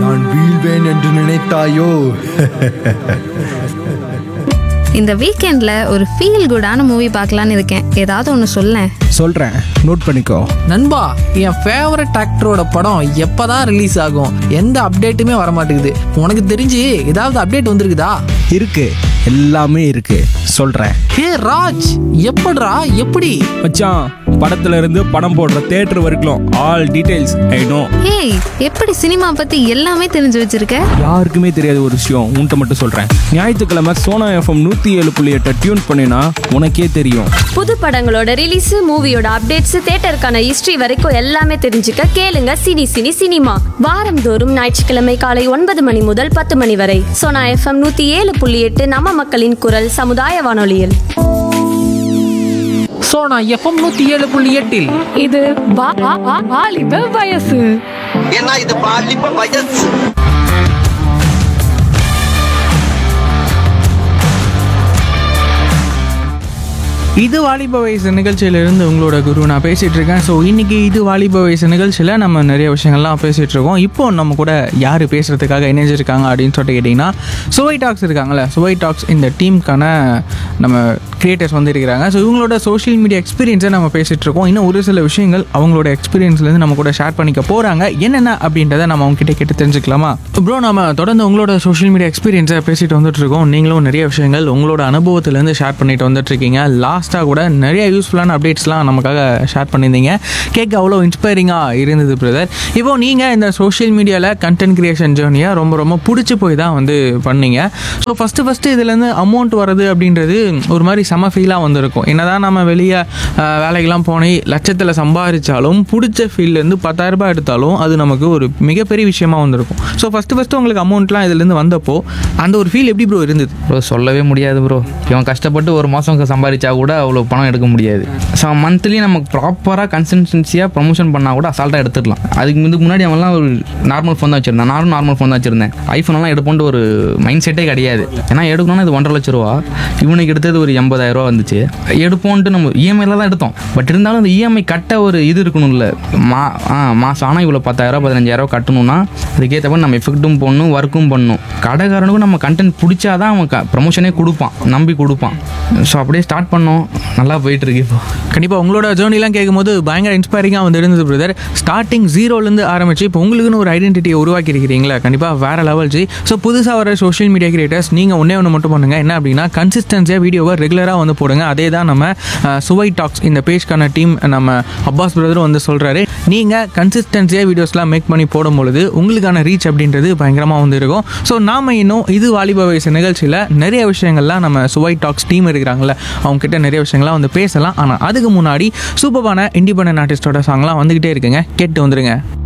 நான் வீழ்வேன் என்று நினைத்தாயோ இந்த வீக்கெண்ட்ல ஒரு ஃபீல் குடான மூவி பார்க்கலான்னு இருக்கேன் ஏதாவது ஒன்று சொல்லேன் சொல்கிறேன் நோட் பண்ணிக்கோ நண்பா என் ஃபேவரட் ஆக்டரோட படம் எப்பதான் ரிலீஸ் ஆகும் எந்த அப்டேட்டுமே வர மாட்டேங்குது உனக்கு தெரிஞ்சு ஏதாவது அப்டேட் வந்திருக்குதா இருக்கு எல்லாமே இருக்கு சொல்கிறேன் ஹே ராஜ் எப்படிடா எப்படி மச்சான் படத்துல இருந்து படம் போடுற தேட்டர் வரைக்கும் ஆல் டீடைல்ஸ் ஐ நோ ஏய் எப்படி சினிமா பத்தி எல்லாமே தெரிஞ்சு வச்சிருக்க யாருக்குமே தெரியாத ஒரு விஷயம் உன்கிட்ட மட்டும் சொல்கிறேன் ஞாயிற்றுக்கிழமை சோனா எஃப்எம் நூற்றி ஏழு புள்ளி எட்டை டியூன் பண்ணினா உனக்கே தெரியும் புது படங்களோட ரிலீஸ் மூவியோட அப்டேட்ஸ் தேட்டருக்கான ஹிஸ்டரி வரைக்கும் எல்லாமே தெரிஞ்சுக்க கேளுங்க சினி சினி சினிமா வாரந்தோறும் ஞாயிற்றுக்கிழமை காலை ஒன்பது மணி முதல் பத்து மணி வரை சோனா எஃப்எம் நூத்தி ஏழு புள்ளி எட்டு நம்ம மக்களின் குரல் சமுதாய வானொலியில் ஸோ நான் எஃப்எம் நூற்றி ஏழு புள்ளி எட்டில் இது வா- வா- வா- வாலிப வயசு ஏன்னா இது பாலிப்ப வயசு இது வாலிப வயசு நிகழ்ச்சியிலிருந்து உங்களோட குரு நான் பேசிட்டு இருக்கேன் ஸோ இன்னைக்கு இது வாலிப வயசு நிகழ்ச்சியில் நம்ம நிறைய விஷயங்கள்லாம் பேசிட்டு இருக்கோம் இப்போ நம்ம கூட யார் பேசுறதுக்காக இணைஞ்சிருக்காங்க அப்படின்னு சொல்லிட்டு கேட்டிங்கன்னா சுவை டாக்ஸ் இருக்காங்கல்ல சுவை டாக்ஸ் இந்த டீமுக்கான நம்ம கிரியேட்டர்ஸ் வந்து இருக்கிறாங்க ஸோ இவங்களோட சோஷியல் மீடியா எக்ஸ்பீரியன்ஸை நம்ம பேசிட்டு இருக்கோம் இன்னும் ஒரு சில விஷயங்கள் அவங்களோட எக்ஸ்பீரியன்ஸ்லேருந்து நம்ம கூட ஷேர் பண்ணிக்க போகிறாங்க என்னென்ன அப்படின்றத நம்ம அவங்க கிட்ட கேட்டு தெரிஞ்சுக்கலாமா ப்ரோ நம்ம தொடர்ந்து உங்களோட சோஷியல் மீடியா எக்ஸ்பீரியன்ஸை பேசிட்டு வந்துட்டு இருக்கோம் நீங்களும் நிறைய விஷயங்கள் உங்களோட அனுபவத்திலேருந்து ஷேர் பண்ணிட்டு வந்துட்டு இருக்கீங்க லாஸ்ட்டாக கூட நிறைய யூஸ்ஃபுல்லான அப்டேட்ஸ்லாம் நமக்காக ஷேர் பண்ணியிருந்தீங்க கேட்க அவ்வளோ இன்ஸ்பைரிங்காக இருந்தது பிரதர் இப்போ நீங்கள் இந்த சோஷியல் மீடியாவில் கண்டென்ட் கிரியேஷன் ஜேர்னியை ரொம்ப ரொம்ப பிடிச்சி போய் தான் வந்து பண்ணீங்க ஸோ ஃபஸ்ட்டு ஃபஸ்ட்டு இதுலேருந்து அமௌண்ட் வர்றது அப்படின்றது ஒரு மாதிரி செம ஃபீலாக வந்திருக்கும் என்னதான் நம்ம வெளியே வேலைக்கெல்லாம் போனே லட்சத்தில் சம்பாதிச்சாலும் பிடிச்ச ஃபீல்ட்லேருந்து பத்தாயிரரூபா எடுத்தாலும் அது நமக்கு ஒரு மிகப்பெரிய விஷயமா வந்திருக்கும் ஸோ ஃபஸ்ட்டு ஃபஸ்ட்டு உங்களுக்கு அமௌண்ட்லாம் இதுலேருந்து வந்தப்போ அந்த ஒரு ஃபீல் எப்படி ப்ரோ இருந்தது ப்ரோ சொல்லவே முடியாது ப்ரோ இவன் கஷ்டப்பட்டு ஒரு மாதம் சம்பாதிச்சா கூட அவ்வளோ பணம் எடுக்க முடியாது ஸோ மந்த்லி நமக்கு ப்ராப்பராக கன்சிஸ்டன்சியாக ப்ரொமோஷன் பண்ணால் கூட அசால்ட்டாக எடுத்துடலாம் அதுக்கு இதுக்கு முன்னாடி அவன்லாம் ஒரு நார்மல் ஃபோன் தான் வச்சிருந்தேன் நானும் நார்மல் ஃபோன் தான் வச்சிருந்தேன் ஐஃபோன்லாம் எடுப்போன்ட்டு ஒரு மைண்ட் செட்டே கிடையாது ஏன்னா எடுக்கணும்னா இது ஒன்றரை லட்ச ரூபா இவனுக்கு எடுத்தது ஒரு எண்பதாயிரம் ரூபா வந்துச்சு எடுப்போன்ட்டு நம்ம இஎம்ஐல தான் எடுத்தோம் பட் இருந்தாலும் அந்த இஎம்ஐ கட்ட ஒரு இது இருக்கணும்ல மா ஆ மாதம் ஆனால் இவ்வளோ பத்தாயிரம் பதினஞ்சாயிரம் கட்டணும்னா அதுக்கேற்ற மாதிரி நம்ம எஃபெக்ட்டும் பண்ணணும் ஒர்க்கும் பண்ணணும் கடைக்காரனுக்கும் நம்ம கண்டென்ட் பிடிச்சாதான் அவன் ப்ரமோஷனே கொடுப்பான் நம்பி கொடுப்பான் ஸோ அப்படியே ஸ்டார்ட் பண்ணோம் நல்லா போயிட்டு இருக்கு இப்போ கண்டிப்பாக உங்களோட ஜேர்னிலாம் கேட்கும்போது பயங்கர இன்ஸ்பைரிங்காக வந்து இருந்தது பிரதர் ஸ்டார்டிங் ஜீரோலேருந்து ஆரம்பிச்சு இப்போ உங்களுக்குன்னு ஒரு ஐடென்டிட்டியை உருவாக்கி இருக்கிறீங்களா கண்டிப்பாக வேற லெவல் ஜி ஸோ புதுசாக வர சோஷியல் மீடியா கிரியேட்டர்ஸ் நீங்கள் ஒன்றே ஒன்று மட்டும் பண்ணுங்கள் என்ன அப்படின்னா கன்சிஸ்டன்சியாக வீடியோவை ரெகுலராக வந்து போடுங்க அதே தான் நம்ம அஹ், சுவை டாக்ஸ் இந்த பேஜ்க்கான டீம் நம்ம அப்பாஸ் பிரதரும் வந்து சொல்கிறாரு நீங்கள் கன்சிஸ்டன்சியாக வீடியோஸ்லாம் மேக் பண்ணி போடும் பொழுது உங்களுக்கான ரீச் அப்படின்றது பயங்கரமாக வந்து இருக்கும் ஸோ நாம இன்னும் இது வாலிப வயசு நிகழ்ச்சியில் நிறைய விஷயங்கள்லாம் நம்ம சுவை டாக்ஸ் டீம் இருக்கிறாங்களே அவங்க கிட்ட நிறைய விஷயங்கள்லாம் வந்து பேசலாம் ஆனால் அதுக்கு முன்னாடி சூப்பரான இண்டிபெண்டன்ட் ஆர்டிஸ்டோட சாங்லாம் வந்துகிட்டே இருக்குங்க கேட்டு வந்துருங்க